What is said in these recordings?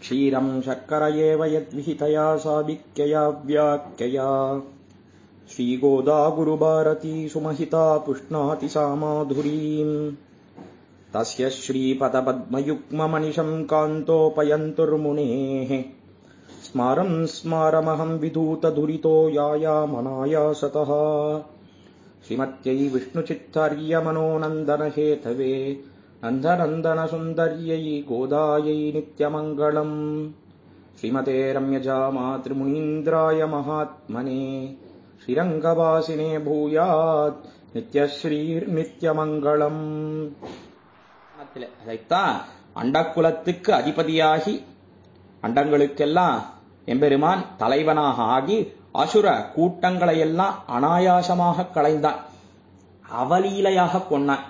क्षीरम् शर्कर एव यद्विहितया साविक्यया व्याख्यया श्रीगोदा गुरुभारती सुमहिता पुष्णाति सा माधुरीम् तस्य श्रीपदपद्मयुग्ममनिशम् कान्तोपयन्तुर्मुनेः स्मारम् स्मारमहम् विधूतदुरितो यायामनायासतः श्रीमत्यै विष्णुचित्तर्यमनोनन्दनहेतवे नन्दनन्दनसुन्दर्यै गोदायै नित्यमङ्गलम् श्रीमते रम्यजा मातृमुनीन्द्राय महात्मने ஸ்ரீரங்கவாசினே பூயாத் நித்யஸ்ரீர்நித்யமங்கலம் அதைத்தான் அண்டக்குலத்துக்கு அதிபதியாகி அண்டங்களுக்கெல்லாம் எம்பெருமான் தலைவனாக ஆகி அசுர கூட்டங்களை எல்லாம் அனாயாசமாக களைந்தான் அவலீலையாக கொன்னான்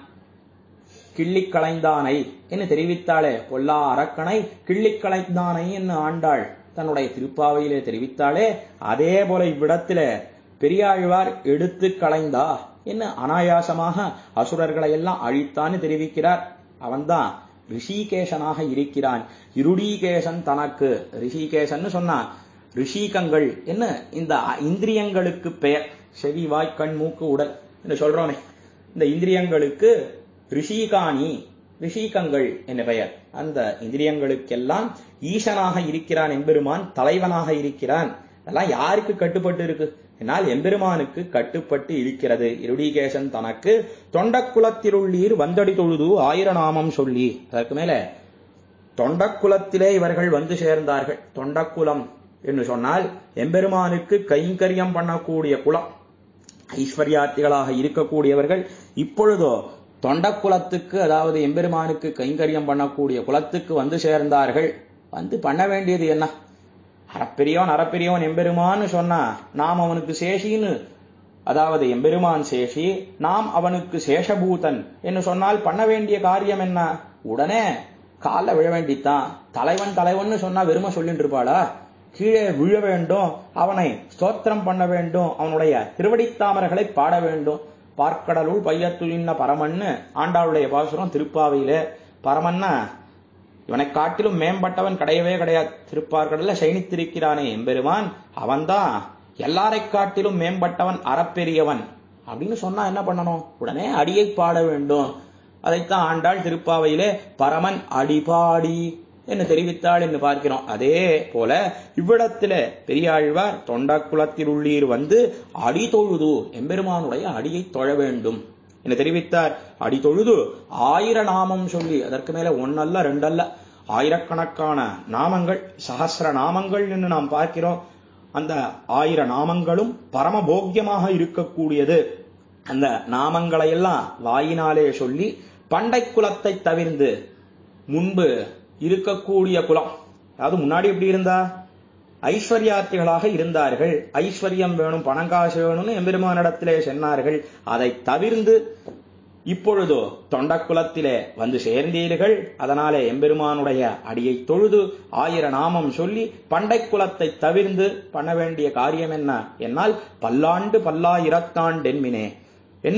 கிள்ளி களைந்தானை என்று தெரிவித்தாளே பொல்லா அரக்கனை கிள்ளி களைந்தானை என்று ஆண்டாள் தன்னுடைய திருப்பாவையிலே தெரிவித்தாளே அதே போல இவ்விடத்திலே பெரியாழ்வார் எடுத்து களைந்தா என்ன அனாயாசமாக அசுரர்களை எல்லாம் அழித்தான்னு தெரிவிக்கிறார் அவன்தான் ரிஷிகேசனாக இருக்கிறான் இருடீகேசன் தனக்கு ரிஷிகேசன் சொன்னா ரிஷிகங்கள் என்ன இந்த இந்திரியங்களுக்கு பெயர் செவி வாய் கண் மூக்கு உடல் என்று சொல்றோமே இந்த இந்திரியங்களுக்கு ரிஷிகாணி ரிஷிகங்கள் என்ற பெயர் அந்த இந்திரியங்களுக்கெல்லாம் ஈசனாக இருக்கிறான் எம்பெருமான் தலைவனாக இருக்கிறான் அதெல்லாம் யாருக்கு கட்டுப்பட்டு இருக்கு என்னால் எம்பெருமானுக்கு கட்டுப்பட்டு இருக்கிறது இருடிகேசன் தனக்கு தொண்டக்குலத்திலுள்ளீர் வந்தடி தொழுது ஆயிரநாமம் சொல்லி அதற்கு மேல தொண்டக்குலத்திலே இவர்கள் வந்து சேர்ந்தார்கள் தொண்டக்குலம் என்று சொன்னால் எம்பெருமானுக்கு கைங்கரியம் பண்ணக்கூடிய குலம் ஐஸ்வர்யார்த்திகளாக இருக்கக்கூடியவர்கள் இப்பொழுதோ தொண்டக்குலத்துக்கு அதாவது எம்பெருமானுக்கு கைங்கரியம் பண்ணக்கூடிய குலத்துக்கு வந்து சேர்ந்தார்கள் வந்து பண்ண வேண்டியது என்ன அறப்பெரியவன் அறப்பெரியவன் எம்பெருமான்னு சொன்னா நாம் அவனுக்கு சேஷின்னு அதாவது எம்பெருமான் சேஷி நாம் அவனுக்கு சேஷபூதன் என்று சொன்னால் பண்ண வேண்டிய காரியம் என்ன உடனே கால விழ வேண்டித்தான் தலைவன் தலைவன் சொன்னா வெறும சொல்லிட்டு இருப்பாளா கீழே விழ வேண்டும் அவனை ஸ்தோத்திரம் பண்ண வேண்டும் அவனுடைய திருவடித்தாமர்களை பாட வேண்டும் பார்க்கடலுள் பையத்துளின்ன பரமன்னு ஆண்டாளுடைய பாசுரம் திருப்பாவையில பரமன்னா இவனை காட்டிலும் மேம்பட்டவன் கிடையவே கிடையாது திருப்பார்கடல்ல சயனித்திருக்கிறானே எம்பெருமான் அவன்தான் எல்லாரை காட்டிலும் மேம்பட்டவன் அறப்பெரியவன் அப்படின்னு சொன்னா என்ன பண்ணணும் உடனே அடியை பாட வேண்டும் அதைத்தான் ஆண்டாள் திருப்பாவையிலே பரமன் அடிபாடி என்று தெரிவித்தாள் என்று பார்க்கிறோம் அதே போல இவ்விடத்தில பெரியாழ்வார் தொண்டக்குளத்தில் உள்ளீர் வந்து அடி தொழுது எம்பெருமானுடைய அடியை தொழ வேண்டும் என்று தெரிவித்தார் அடி தொழுது ஆயிர நாமம் சொல்லி அதற்கு மேல ஒன்னல்ல ரெண்டல்ல ஆயிரக்கணக்கான நாமங்கள் சகசிர நாமங்கள் என்று நாம் பார்க்கிறோம் அந்த ஆயிர நாமங்களும் பரமபோக்கியமாக இருக்கக்கூடியது அந்த நாமங்களை எல்லாம் வாயினாலே சொல்லி பண்டை குலத்தை தவிர்ந்து முன்பு இருக்கக்கூடிய குலம் அதாவது முன்னாடி எப்படி இருந்தா ஐஸ்வர்யார்த்திகளாக இருந்தார்கள் ஐஸ்வர்யம் வேணும் பணங்காசு வேணும்னு எம்பெருமானிடத்திலே சொன்னார்கள் அதை தவிர்ந்து இப்பொழுதோ தொண்டக்குலத்திலே வந்து சேர்ந்தீர்கள் அதனாலே எம்பெருமானுடைய அடியை தொழுது ஆயிர நாமம் சொல்லி பண்டை குலத்தை தவிர்ந்து பண்ண வேண்டிய காரியம் என்ன என்னால் பல்லாண்டு பல்லாயிரத்தாண்டென்மினே என்ன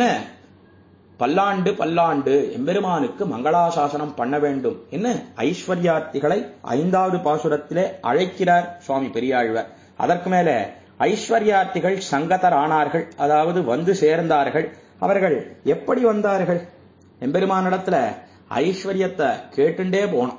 பல்லாண்டு பல்லாண்டு எம்பெருமானுக்கு மங்களாசாசனம் பண்ண வேண்டும் என்ன ஐஸ்வர்யார்த்திகளை ஐந்தாவது பாசுரத்திலே அழைக்கிறார் சுவாமி பெரியாழ்வர் அதற்கு மேல ஐஸ்வர்யார்த்திகள் சங்கதர் ஆனார்கள் அதாவது வந்து சேர்ந்தார்கள் அவர்கள் எப்படி வந்தார்கள் எம்பெருமானிடத்துல ஐஸ்வர்யத்தை கேட்டுண்டே போனோம்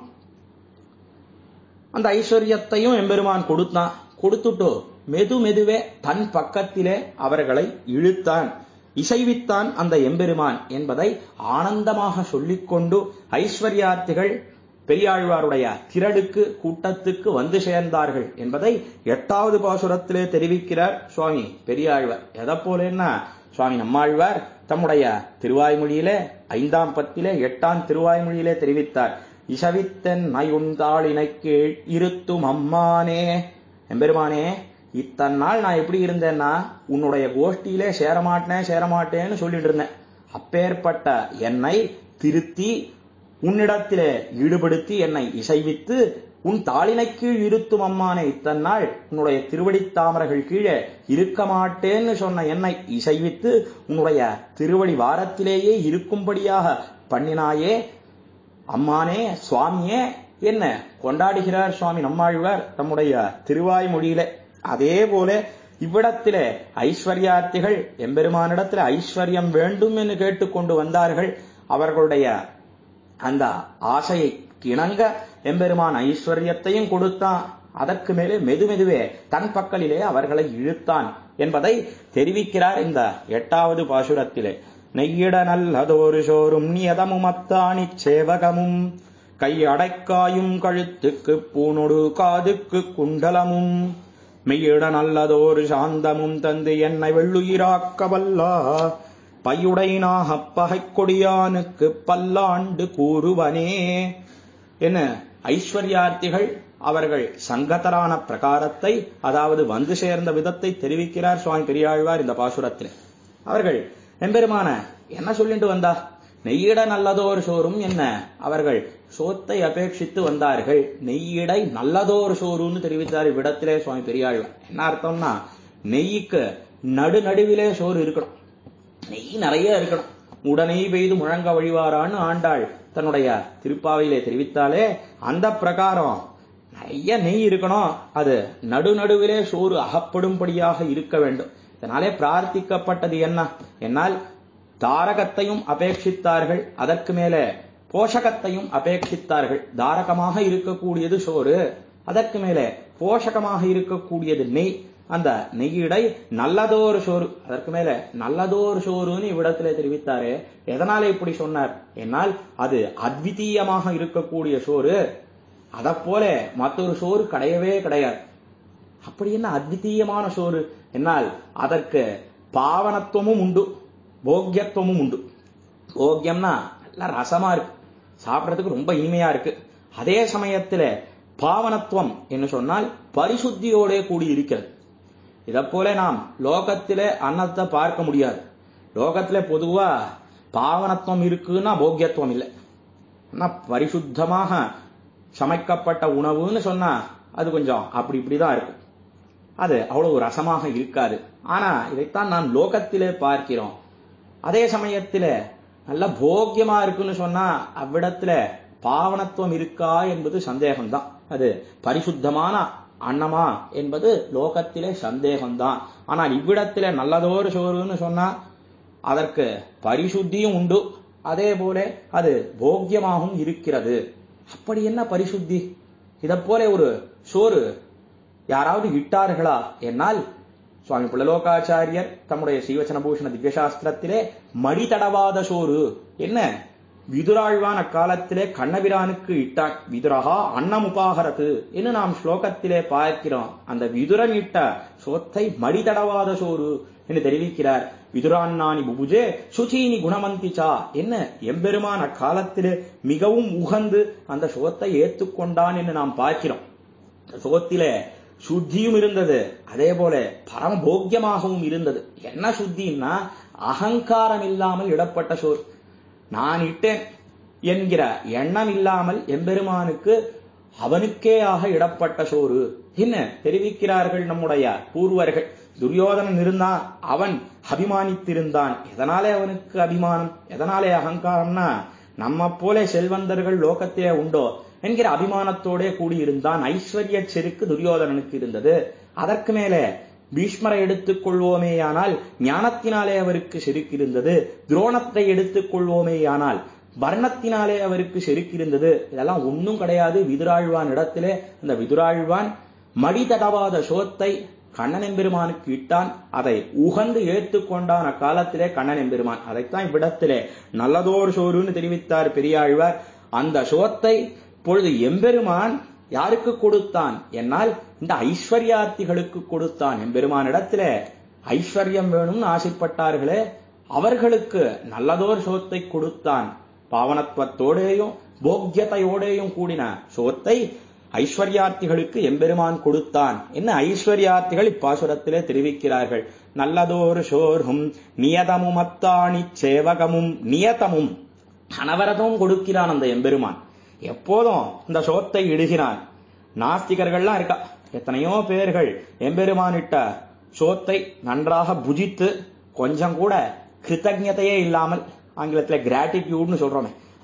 அந்த ஐஸ்வர்யத்தையும் எம்பெருமான் கொடுத்தான் கொடுத்துட்டோ மெது மெதுவே தன் பக்கத்திலே அவர்களை இழுத்தான் இசைவித்தான் அந்த எம்பெருமான் என்பதை ஆனந்தமாக சொல்லிக்கொண்டு ஐஸ்வர்யார்த்திகள் பெரியாழ்வாருடைய திரளுக்கு கூட்டத்துக்கு வந்து சேர்ந்தார்கள் என்பதை எட்டாவது பாசுரத்திலே தெரிவிக்கிறார் சுவாமி பெரியாழ்வார் எதை போலன்னா சுவாமி நம்மாழ்வார் தம்முடைய திருவாய்மொழியிலே ஐந்தாம் பத்திலே எட்டாம் திருவாய்மொழியிலே தெரிவித்தார் இசவித்தன் நயுந்தாளினை கீழ் இருத்தும் அம்மானே எம்பெருமானே இத்தனை நாள் நான் எப்படி இருந்தேன்னா உன்னுடைய கோஷ்டியிலே சேரமாட்டேன் சேரமாட்டேன்னு சொல்லிட்டு இருந்தேன் அப்பேற்பட்ட என்னை திருத்தி உன்னிடத்திலே ஈடுபடுத்தி என்னை இசைவித்து உன் தாளினை கீழ் இருத்தும் அம்மானே இத்தனை நாள் உன்னுடைய திருவடி தாமரைகள் கீழே இருக்க மாட்டேன்னு சொன்ன என்னை இசைவித்து உன்னுடைய திருவடி வாரத்திலேயே இருக்கும்படியாக பண்ணினாயே அம்மானே சுவாமியே என்ன கொண்டாடுகிறார் சுவாமி நம்மாழ்வார் தம்முடைய திருவாய்மொழியிலே அதே போல இவ்விடத்திலே ஐஸ்வர்யார்த்திகள் எம்பெருமானிடத்தில் ஐஸ்வர்யம் வேண்டும் என்று கேட்டுக்கொண்டு வந்தார்கள் அவர்களுடைய அந்த ஆசையை கிணங்க எம்பெருமான் ஐஸ்வர்யத்தையும் கொடுத்தான் அதற்கு மேலே மெதுமெதுவே தன் பக்கலிலே அவர்களை இழுத்தான் என்பதை தெரிவிக்கிறார் இந்த எட்டாவது பாசுரத்திலே நெய்யிட நல்லதொரு சோறும் நியதமுமத்தாணி சேவகமும் கை அடைக்காயும் கழுத்துக்கு பூனொடு காதுக்கு குண்டலமும் மெய்யிட நல்லதோர் சாந்தமும் தந்து என்னை வெள்ளுயிராக்க வல்லா பையுடை நாகப் பகைக் கொடியானுக்கு பல்லாண்டு கூறுவனே என்ன ஐஸ்வர்யார்த்திகள் அவர்கள் சங்கத்தரான பிரகாரத்தை அதாவது வந்து சேர்ந்த விதத்தை தெரிவிக்கிறார் சுவாமி பெரியாழ்வார் இந்த பாசுரத்தில் அவர்கள் எம்பெருமான என்ன சொல்லிட்டு வந்தா நெய்யிட நல்லதோர் சோறும் என்ன அவர்கள் சோத்தை அபேட்சித்து வந்தார்கள் நெய்யிடை நல்லதோர் சோறுன்னு தெரிவித்தார் இவ்விடத்திலே சுவாமி பெரியாழ்வார் என்ன அர்த்தம்னா நெய்யுக்கு நடு நடுவிலே சோறு இருக்கணும் நெய் நிறைய இருக்கணும் உடனே பெய்து முழங்க வழிவாரான்னு ஆண்டாள் தன்னுடைய திருப்பாவையிலே தெரிவித்தாலே அந்த பிரகாரம் நிறைய நெய் இருக்கணும் அது நடு நடுவிலே சோறு அகப்படும்படியாக இருக்க வேண்டும் இதனாலே பிரார்த்திக்கப்பட்டது என்ன என்னால் தாரகத்தையும் அபேட்சித்தார்கள் அதற்கு மேலே போஷகத்தையும் அபேட்சித்தார்கள் தாரகமாக இருக்கக்கூடியது சோறு அதற்கு மேலே போஷகமாக இருக்கக்கூடியது நெய் அந்த நெய்யிடை நல்லதோர் சோறு அதற்கு மேல நல்லதோர் சோறுன்னு இவ்விடத்திலே தெரிவித்தாரே எதனால இப்படி சொன்னார் என்னால் அது அத்விதீயமாக இருக்கக்கூடிய சோறு அதை போல மற்றொரு சோறு கிடையவே கிடையாது அப்படி என்ன அத்விதீயமான சோறு என்னால் அதற்கு பாவனத்துவமும் உண்டு போக்கியத்துவமும் உண்டு போக்கியம்னா நல்ல ரசமா இருக்கு சாப்பிடறதுக்கு ரொம்ப இனிமையா இருக்கு அதே சமயத்துல பாவனத்துவம் என்று சொன்னால் பரிசுத்தியோட கூடி இருக்கிறது இதை போல நாம் லோகத்திலே அன்னத்தை பார்க்க முடியாது லோகத்திலே பொதுவா பாவனத்துவம் இருக்குன்னா போக்கியத்துவம் இல்லை ஆனா பரிசுத்தமாக சமைக்கப்பட்ட உணவுன்னு சொன்னா அது கொஞ்சம் அப்படி இப்படிதான் இருக்கும் அது அவ்வளவு ரசமாக இருக்காது ஆனா இதைத்தான் நாம் லோகத்திலே பார்க்கிறோம் அதே சமயத்துல நல்ல போக்கியமா இருக்குன்னு சொன்னா அவ்விடத்துல பாவனத்துவம் இருக்கா என்பது சந்தேகம்தான் அது பரிசுத்தமான அன்னமா என்பது லோகத்திலே சந்தேகம்தான் ஆனால் இவ்விடத்திலே நல்லதோர் சோறுன்னு சொன்னா அதற்கு பரிசுத்தியும் உண்டு அதே போல அது போக்கியமாகவும் இருக்கிறது அப்படி என்ன பரிசுத்தி இதை போல ஒரு சோறு யாராவது இட்டார்களா என்னால் சுவாமி புலலோகாச்சாரியர் தம்முடைய ஸ்ரீவச்சன பூஷண திவ்யசாஸ்திரத்திலே மடி தடவாத சோறு என்ன விதுராழ்வான் அக்காலத்திலே கண்ணபிரானுக்கு இட்டான் விதுரகா அன்னம் உபாகரது என்று நாம் ஸ்லோகத்திலே பார்க்கிறோம் அந்த விதுரன் இட்ட சோத்தை மடி தடவாத சோறு என்று தெரிவிக்கிறார் விதுரான்னானி புபுஜே சுச்சீனி குணமந்திச்சா என்ன எம்பெருமான் அக்காலத்திலே மிகவும் உகந்து அந்த சோத்தை ஏத்துக்கொண்டான் என்று நாம் பார்க்கிறோம் சோத்திலே சுத்தியும் இருந்தது அதே போல பரம போக்கியமாகவும் இருந்தது என்ன சுத்தின்னா அகங்காரம் இல்லாமல் இடப்பட்ட சோறு நான் இட்டேன் என்கிற எண்ணம் இல்லாமல் எம்பெருமானுக்கு அவனுக்கே ஆக இடப்பட்ட சோறு என்ன தெரிவிக்கிறார்கள் நம்முடைய பூர்வர்கள் துரியோதனன் இருந்தான் அவன் அபிமானித்திருந்தான் எதனாலே அவனுக்கு அபிமானம் எதனாலே அகங்காரம்னா நம்ம போல செல்வந்தர்கள் லோகத்திலே உண்டோ என்கிற அபிமானத்தோடே கூடியிருந்தான் ஐஸ்வர்ய செருக்கு துரியோதனனுக்கு இருந்தது அதற்கு மேலே பீஷ்மரை எடுத்துக் கொள்வோமேயானால் ஞானத்தினாலே அவருக்கு செருக்கிருந்தது துரோணத்தை எடுத்துக் கொள்வோமேயானால் வர்ணத்தினாலே அவருக்கு செருக்கிருந்தது இதெல்லாம் ஒன்றும் கிடையாது விதுராழ்வான் இடத்திலே அந்த விதுராழ்வான் மடி தடவாத சோத்தை கண்ணன் எம்பெருமானுக்கு இட்டான் அதை உகந்து ஏற்றுக்கொண்டான் அக்காலத்திலே கண்ணன் எம்பெருமான் அதைத்தான் இவ்விடத்திலே நல்லதோர் சோறுன்னு தெரிவித்தார் பெரியாழ்வார் அந்த சோத்தை பொழுது எம்பெருமான் யாருக்கு கொடுத்தான் என்னால் இந்த ஐஸ்வர்யார்த்திகளுக்கு கொடுத்தான் எம்பெருமானிடத்துல ஐஸ்வர்யம் வேணும்னு ஆசைப்பட்டார்களே அவர்களுக்கு நல்லதோர் சோத்தை கொடுத்தான் பாவனத்துவத்தோடேயும் போக்கியத்தையோடேயும் கூடின சோத்தை ஐஸ்வர்யார்த்திகளுக்கு எம்பெருமான் கொடுத்தான் என்ன ஐஸ்வர்யார்த்திகள் இப்பாசுரத்திலே தெரிவிக்கிறார்கள் நல்லதோர் சோறும் நியதமும் அத்தாணி சேவகமும் நியதமும் அனவரதமும் கொடுக்கிறான் அந்த எம்பெருமான் எப்போதும் இந்த சோத்தை இடுகிறான் நாஸ்திகர்கள்லாம் இருக்கா எத்தனையோ பேர்கள் எம்பெருமானிட்ட சோத்தை நன்றாக புஜித்து கொஞ்சம் கூட கிருத்தஜதையே இல்லாமல் ஆங்கிலத்தில் கிராட்டிடியூட்னு சொல்றோமே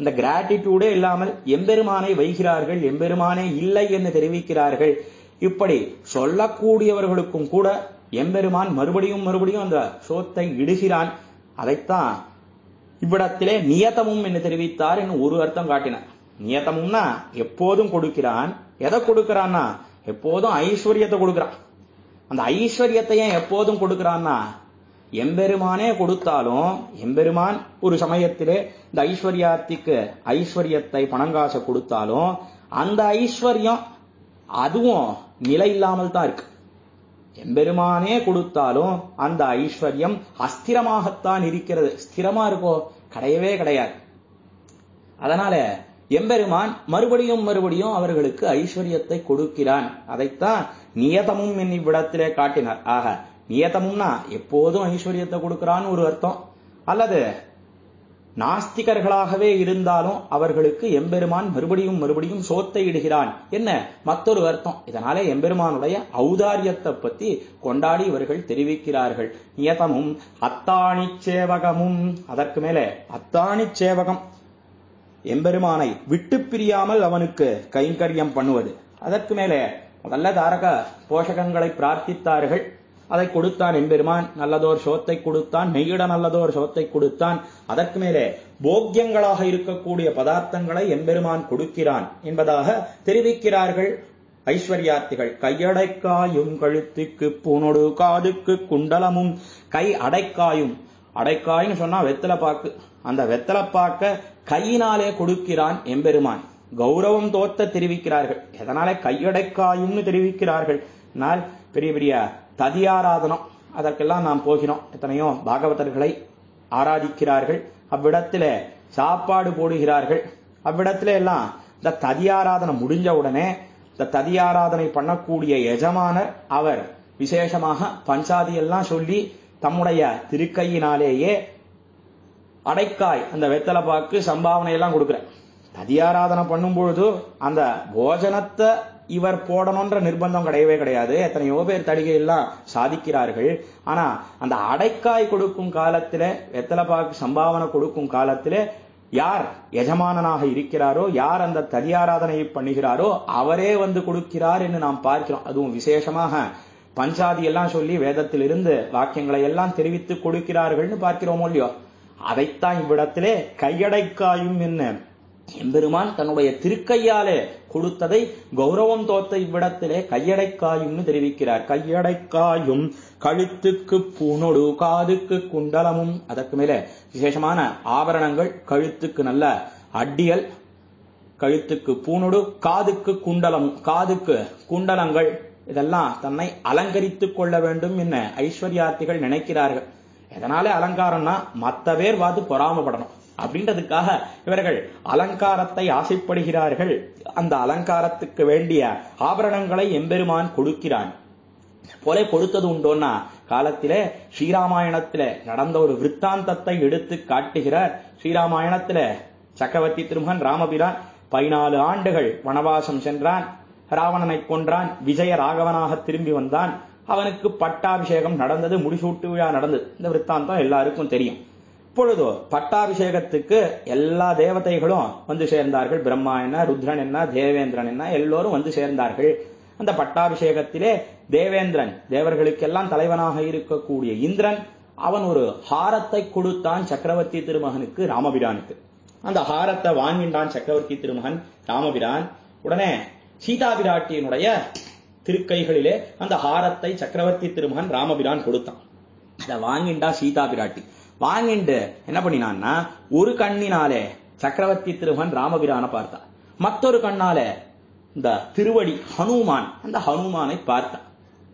அந்த கிராட்டிடியூடே இல்லாமல் எம்பெருமானை வைகிறார்கள் எம்பெருமானே இல்லை என்று தெரிவிக்கிறார்கள் இப்படி சொல்லக்கூடியவர்களுக்கும் கூட எம்பெருமான் மறுபடியும் மறுபடியும் அந்த சோத்தை இடுகிறான் அதைத்தான் இவ்விடத்திலே நியதமும் என்று தெரிவித்தார் என்று ஒரு அர்த்தம் காட்டினார் நியதமும்னா எப்போதும் கொடுக்கிறான் எதை கொடுக்கிறான்னா எப்போதும் ஐஸ்வர்யத்தை கொடுக்கிறான் அந்த ஐஸ்வர்யத்தை ஏன் எப்போதும் கொடுக்கிறான்னா எம்பெருமானே கொடுத்தாலும் எம்பெருமான் ஒரு சமயத்திலே இந்த ஐஸ்வர்யாத்திக்கு ஐஸ்வர்யத்தை பணங்காசை கொடுத்தாலும் அந்த ஐஸ்வர்யம் அதுவும் நிலை இல்லாமல் தான் இருக்கு எம்பெருமானே கொடுத்தாலும் அந்த ஐஸ்வர்யம் அஸ்திரமாகத்தான் இருக்கிறது ஸ்திரமா இருக்கோ கிடையவே கிடையாது அதனால எம்பெருமான் மறுபடியும் மறுபடியும் அவர்களுக்கு ஐஸ்வர்யத்தை கொடுக்கிறான் அதைத்தான் நியதமும் என்னை விடத்திலே காட்டினார் ஆக நியதமும்னா எப்போதும் ஐஸ்வர்யத்தை கொடுக்கிறான்னு ஒரு அர்த்தம் அல்லது நாஸ்திகர்களாகவே இருந்தாலும் அவர்களுக்கு எம்பெருமான் மறுபடியும் மறுபடியும் சோத்தை இடுகிறான் என்ன மற்றொரு அர்த்தம் இதனாலே எம்பெருமானுடைய ஔதாரியத்தை பத்தி கொண்டாடி இவர்கள் தெரிவிக்கிறார்கள் நியதமும் அத்தாணி சேவகமும் அதற்கு மேலே அத்தாணி சேவகம் எம்பெருமானை விட்டு பிரியாமல் அவனுக்கு கைங்கரியம் பண்ணுவது அதற்கு மேலே முதல்ல தாரக போஷகங்களை பிரார்த்தித்தார்கள் அதை கொடுத்தான் எம்பெருமான் நல்லதோர் சோத்தை கொடுத்தான் நெய்யிட நல்லதோர் சோத்தை கொடுத்தான் அதற்கு மேலே போக்கியங்களாக இருக்கக்கூடிய பதார்த்தங்களை எம்பெருமான் கொடுக்கிறான் என்பதாக தெரிவிக்கிறார்கள் ஐஸ்வர்யார்த்திகள் கையடைக்காயும் கழுத்துக்கு பூனொடு காதுக்கு குண்டலமும் கை அடைக்காயும் அடைக்காய்னு சொன்னா வெத்தலை பாக்கு அந்த வெத்தலை பாக்க கையினாலே கொடுக்கிறான் எம்பெருமான் கௌரவம் தோத்த தெரிவிக்கிறார்கள் எதனாலே கையடைக்காயும்னு தெரிவிக்கிறார்கள் நான் பெரிய பெரிய ததியாராதனம் அதற்கெல்லாம் நாம் போகிறோம் எத்தனையோ பாகவதர்களை ஆராதிக்கிறார்கள் அவ்விடத்திலே சாப்பாடு போடுகிறார்கள் அவ்விடத்திலே எல்லாம் இந்த ததியாராதனை முடிஞ்ச உடனே இந்த ததியாராதனை பண்ணக்கூடிய எஜமானர் அவர் விசேஷமாக பஞ்சாதி எல்லாம் சொல்லி தம்முடைய திருக்கையினாலேயே அடைக்காய் அந்த வெத்தலை பாக்கு சம்பாவனை எல்லாம் கொடுக்குற ததியாராதனை பண்ணும் பொழுது அந்த போஜனத்தை இவர் போடணும்ன்ற நிர்பந்தம் கிடையவே கிடையாது எத்தனையோ பேர் தடிகை எல்லாம் சாதிக்கிறார்கள் ஆனா அந்த அடைக்காய் கொடுக்கும் காலத்திலே வெத்தலை பாக்கு சம்பாவனை கொடுக்கும் காலத்திலே யார் எஜமானனாக இருக்கிறாரோ யார் அந்த ததியாராதனையை பண்ணுகிறாரோ அவரே வந்து கொடுக்கிறார் என்று நாம் பார்க்கிறோம் அதுவும் விசேஷமாக பஞ்சாதி எல்லாம் சொல்லி வேதத்திலிருந்து வாக்கியங்களை எல்லாம் தெரிவித்து கொடுக்கிறார்கள்னு பார்க்கிறோமோ இல்லையோ அதைத்தான் இவ்விடத்திலே கையடைக்காயும் என்ன எம்பெருமான் தன்னுடைய திருக்கையாலே கொடுத்ததை கௌரவம் தோத்த இவ்விடத்திலே கையடைக்காயும்னு தெரிவிக்கிறார் கையடைக்காயும் கழுத்துக்கு பூனொடு காதுக்கு குண்டலமும் அதற்கு மேலே விசேஷமான ஆபரணங்கள் கழுத்துக்கு நல்ல அட்டியல் கழுத்துக்கு பூனொடு காதுக்கு குண்டலமும் காதுக்கு குண்டலங்கள் இதெல்லாம் தன்னை அலங்கரித்துக் கொள்ள வேண்டும் என்ன ஐஸ்வர்யார்த்திகள் நினைக்கிறார்கள் எதனால அலங்காரம்னா மத்த பேர் பார்த்து பொறாமப்படணும் அப்படின்றதுக்காக இவர்கள் அலங்காரத்தை ஆசைப்படுகிறார்கள் அந்த அலங்காரத்துக்கு வேண்டிய ஆபரணங்களை எம்பெருமான் கொடுக்கிறான் போல கொடுத்தது உண்டோன்னா காலத்திலே ஸ்ரீராமாயணத்திலே நடந்த ஒரு விற்த்தாந்தத்தை எடுத்து காட்டுகிறார் ஸ்ரீராமாயணத்திலே சக்கரவர்த்தி திருமகன் ராமபிரான் பதினாலு ஆண்டுகள் வனவாசம் சென்றான் ராவணனை கொன்றான் விஜய ராகவனாக திரும்பி வந்தான் அவனுக்கு பட்டாபிஷேகம் நடந்தது முடிசூட்டு விழா நடந்தது இந்த விற்த்தாந்தம் எல்லாருக்கும் தெரியும் இப்பொழுதோ பட்டாபிஷேகத்துக்கு எல்லா தேவதைகளும் வந்து சேர்ந்தார்கள் பிரம்மா என்ன ருத்ரன் என்ன தேவேந்திரன் என்ன எல்லோரும் வந்து சேர்ந்தார்கள் அந்த பட்டாபிஷேகத்திலே தேவேந்திரன் தேவர்களுக்கெல்லாம் தலைவனாக இருக்கக்கூடிய இந்திரன் அவன் ஒரு ஹாரத்தை கொடுத்தான் சக்கரவர்த்தி திருமகனுக்கு ராமபிரானுக்கு அந்த ஹாரத்தை வாங்கின்றான் சக்கரவர்த்தி திருமகன் ராமபிரான் உடனே சீதா பிராட்டியினுடைய திருக்கைகளிலே அந்த ஹாரத்தை சக்கரவர்த்தி திருமகன் ராமபிரான் கொடுத்தான் இதை வாங்கிண்டா சீதா பிராட்டி வாங்கிண்டு என்ன பண்ணினான்னா ஒரு கண்ணினாலே சக்கரவர்த்தி திருமகன் ராமபிரான பார்த்தான் மற்றொரு கண்ணாலே இந்த திருவடி ஹனுமான் அந்த ஹனுமானை பார்த்தான்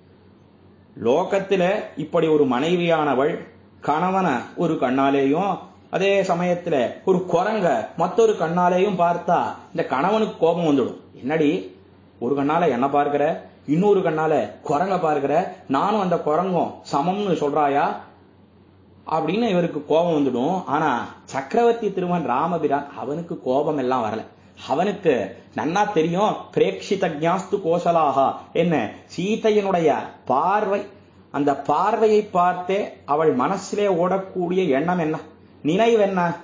லோகத்தில இப்படி ஒரு மனைவியானவள் கணவனை ஒரு கண்ணாலேயும் அதே சமயத்துல ஒரு குரங்க மற்றொரு கண்ணாலேயும் பார்த்தா இந்த கணவனுக்கு கோபம் வந்துடும் என்னடி ஒரு கண்ணால என்ன பார்க்கிற இன்னொரு கண்ணால குரங்க பார்க்கிற நானும் அந்த குரங்கும் சமம்னு சொல்றாயா அப்படின்னு இவருக்கு கோபம் வந்துடும் ஆனா சக்கரவர்த்தி திருமன் ராமபிரான் அவனுக்கு கோபம் எல்லாம் வரல அவனுக்கு நன்னா தெரியும் பிரேக்ஷித ஜாஸ்து கோசலாகா என்ன சீதையனுடைய பார்வை அந்த பார்வையை பார்த்தே அவள் மனசிலே ஓடக்கூடிய எண்ணம் என்ன நினைவு என்ன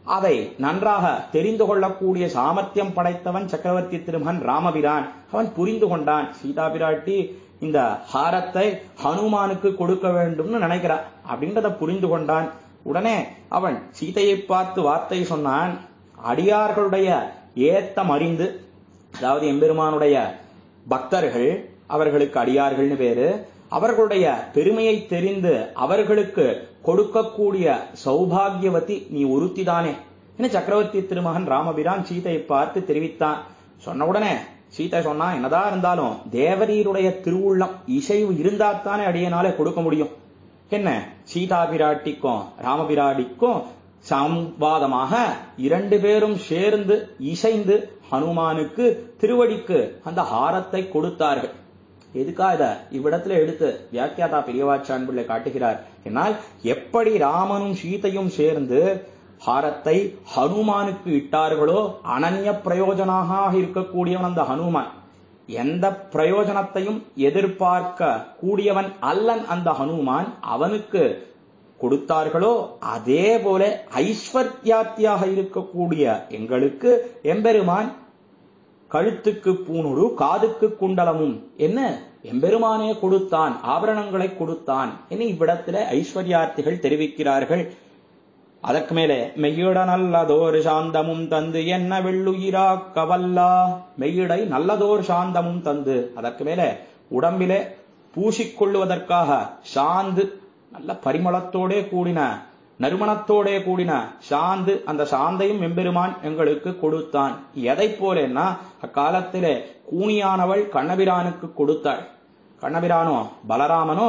அதை நன்றாக தெரிந்து கொள்ளக்கூடிய சாமர்த்தியம் படைத்தவன் சக்கரவர்த்தி திருமகன் ராமபிரான் அவன் புரிந்து கொண்டான் சீதா பிராட்டி இந்த ஹாரத்தை ஹனுமானுக்கு கொடுக்க வேண்டும்னு நினைக்கிறான் அப்படின்றத புரிந்து கொண்டான் உடனே அவன் சீதையை பார்த்து வார்த்தை சொன்னான் அடியார்களுடைய ஏத்தம் அறிந்து அதாவது எம்பெருமானுடைய பக்தர்கள் அவர்களுக்கு அடியார்கள்னு பேரு அவர்களுடைய பெருமையை தெரிந்து அவர்களுக்கு கொடுக்கக்கூடிய சௌபாகியவதி நீ ஒருத்திதானே என சக்கரவர்த்தி திருமகன் ராமபிரான் சீதையை பார்த்து தெரிவித்தான் சொன்ன உடனே சீதை சொன்னா என்னதான் இருந்தாலும் தேவரீருடைய திருவுள்ளம் இசைவு இருந்தாத்தானே அடியனாலே கொடுக்க முடியும் என்ன சீதா பிராட்டிக்கும் ராமபிராட்டிக்கும் சம்வாதமாக இரண்டு பேரும் சேர்ந்து இசைந்து ஹனுமானுக்கு திருவடிக்கு அந்த ஹாரத்தை கொடுத்தார்கள் எதுக்கா இத இவ்விடத்துல எடுத்து வியாக்கியாதா பெரியவாச்சான் பிள்ளை காட்டுகிறார் என்னால் எப்படி ராமனும் சீதையும் சேர்ந்து ஹாரத்தை ஹனுமானுக்கு இட்டார்களோ அனன்ய பிரயோஜனாக இருக்கக்கூடியவன் அந்த ஹனுமான் எந்த பிரயோஜனத்தையும் எதிர்பார்க்க கூடியவன் அல்லன் அந்த ஹனுமான் அவனுக்கு கொடுத்தார்களோ அதே போல ஐஸ்வர்யாத்தியாக இருக்கக்கூடிய எங்களுக்கு எம்பெருமான் கழுத்துக்கு பூணுரு காதுக்கு குண்டலமும் என்ன எம்பெருமானே கொடுத்தான் ஆபரணங்களை கொடுத்தான் என இவ்விடத்திலே ஐஸ்வர்யார்த்திகள் தெரிவிக்கிறார்கள் அதற்கு மேலே மெய்யிட நல்லதோர் சாந்தமும் தந்து என்ன வெள்ளுயிரா கவல்லா மெய்யிடை நல்லதோர் சாந்தமும் தந்து அதற்கு மேலே உடம்பிலே பூசிக்கொள்ளுவதற்காக சாந்து நல்ல பரிமளத்தோடே கூடின நறுமணத்தோடே கூடின சாந்து அந்த சாந்தையும் எம்பெருமான் எங்களுக்கு கொடுத்தான் எதை போலன்னா அக்காலத்திலே கூனியானவள் கண்ணபிரானுக்கு கொடுத்தாள் கண்ணபிரானோ பலராமனோ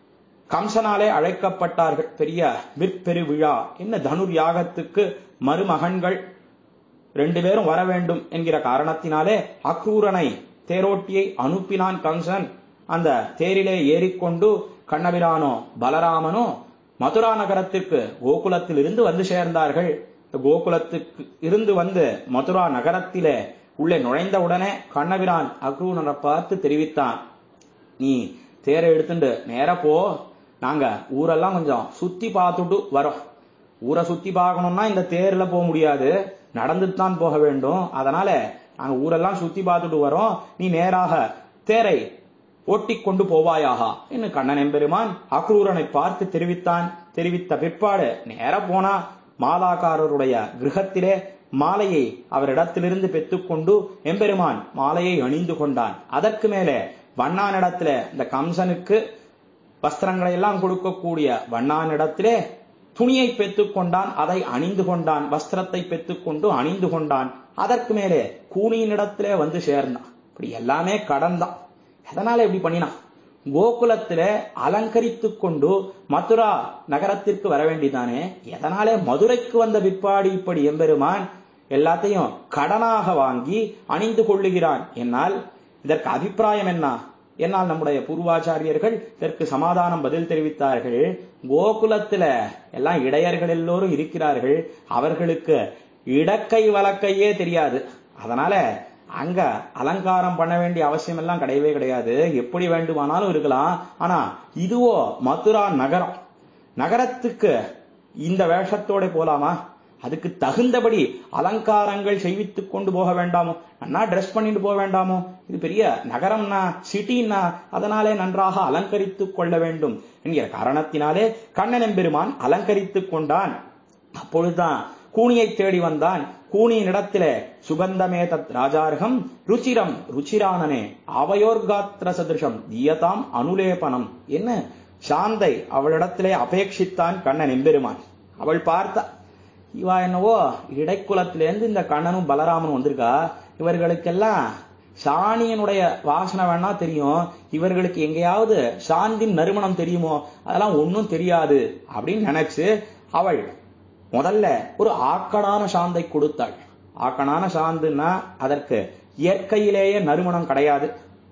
கம்சனாலே அழைக்கப்பட்டார்கள் பெரிய விற்பெரு விழா என்ன தனுர் யாகத்துக்கு மருமகன்கள் ரெண்டு பேரும் வர வேண்டும் என்கிற காரணத்தினாலே அக்ரூரனை தேரோட்டியை அனுப்பினான் கம்சன் அந்த தேரிலே ஏறிக்கொண்டு கண்ணபிரானோ பலராமனோ மதுரா நகரத்திற்கு கோகுலத்தில் இருந்து வந்து சேர்ந்தார்கள் கோகுலத்துக்கு இருந்து வந்து மதுரா நகரத்திலே உள்ளே நுழைந்தவுடனே கண்ணபிரான் அக்ரூரனை பார்த்து தெரிவித்தான் நீ தேரை எடுத்துட்டு நேர போ நாங்க ஊரெல்லாம் கொஞ்சம் சுத்தி பார்த்துட்டு வரோம் ஊரை சுத்தி பார்க்கணும்னா இந்த தேர்ல போக முடியாது நடந்துட்டு தான் போக வேண்டும் அதனால நாங்க ஊரெல்லாம் சுத்தி பார்த்துட்டு வரோம் நீ நேராக தேரை ஓட்டிக் கொண்டு போவாயாகா என்று கண்ணன் எம்பெருமான் அக்ரூரனை பார்த்து தெரிவித்தான் தெரிவித்த பிற்பாடு நேர போனா மாலாக்காரருடைய கிரகத்திலே மாலையை அவரிடத்திலிருந்து பெற்றுக்கொண்டு எம்பெருமான் மாலையை அணிந்து கொண்டான் அதற்கு மேலே வண்ணானிடத்துல இந்த கம்சனுக்கு வஸ்திரங்களை எல்லாம் கொடுக்கக்கூடிய வண்ணானிடத்திலே துணியை பெற்றுக்கொண்டான் அதை அணிந்து கொண்டான் வஸ்திரத்தை பெற்றுக்கொண்டு அணிந்து கொண்டான் அதற்கு மேலே கூனியினிடத்திலே வந்து சேர்ந்தான் இப்படி எல்லாமே கடந்தான் எதனால இப்படி பண்ணினான் கோகுலத்தில அலங்கரித்துக் கொண்டு மதுரா நகரத்திற்கு வர வேண்டிதானே எதனாலே மதுரைக்கு வந்த பிற்பாடு இப்படி எம்பெருமான் எல்லாத்தையும் கடனாக வாங்கி அணிந்து கொள்ளுகிறான் என்னால் இதற்கு அபிப்பிராயம் என்ன என்னால் நம்முடைய பூர்வாச்சாரியர்கள் இதற்கு சமாதானம் பதில் தெரிவித்தார்கள் கோகுலத்துல எல்லாம் இடையர்கள் எல்லோரும் இருக்கிறார்கள் அவர்களுக்கு இடக்கை வழக்கையே தெரியாது அதனால அங்க அலங்காரம் பண்ண வேண்டிய அவசியம் எல்லாம் கிடையவே கிடையாது எப்படி வேண்டுமானாலும் இருக்கலாம் ஆனா இதுவோ மதுரா நகரம் நகரத்துக்கு இந்த வேஷத்தோட போலாமா அதுக்கு தகுந்தபடி அலங்காரங்கள் செய்வித்துக் கொண்டு போக வேண்டாமோ நன்னா ட்ரெஸ் பண்ணிட்டு போக வேண்டாமோ இது பெரிய நகரம்னா சிட்டின்னா அதனாலே நன்றாக அலங்கரித்துக் கொள்ள வேண்டும் என்கிற காரணத்தினாலே கண்ணன் எம்பெருமான் அலங்கரித்துக் கொண்டான் அப்பொழுதுதான் கூனியை தேடி வந்தான் கூனியின் இடத்திலே சுகந்தமே தத் ராஜார்கம் ருச்சிரம் ருச்சிரானனே அவயோர்காத்திர சதிருஷம் தீயதாம் அனுலேபனம் என்ன சாந்தை அவளிடத்திலே அபேட்சித்தான் கண்ணன் எம்பெருமான் அவள் பார்த்தா இவா என்னவோ இடைக்குலத்திலேருந்து இந்த கண்ணனும் பலராமனும் வந்திருக்கா இவர்களுக்கெல்லாம் சாணியனுடைய வாசனை வேணா தெரியும் இவர்களுக்கு எங்கேயாவது சாந்தின் நறுமணம் தெரியுமோ அதெல்லாம் ஒன்னும் தெரியாது அப்படின்னு நினைச்சு அவள் முதல்ல ஒரு ஆக்கடான சாந்தை கொடுத்தாள் ஆக்கடான சாந்துன்னா அதற்கு இயற்கையிலேயே நறுமணம் கிடையாது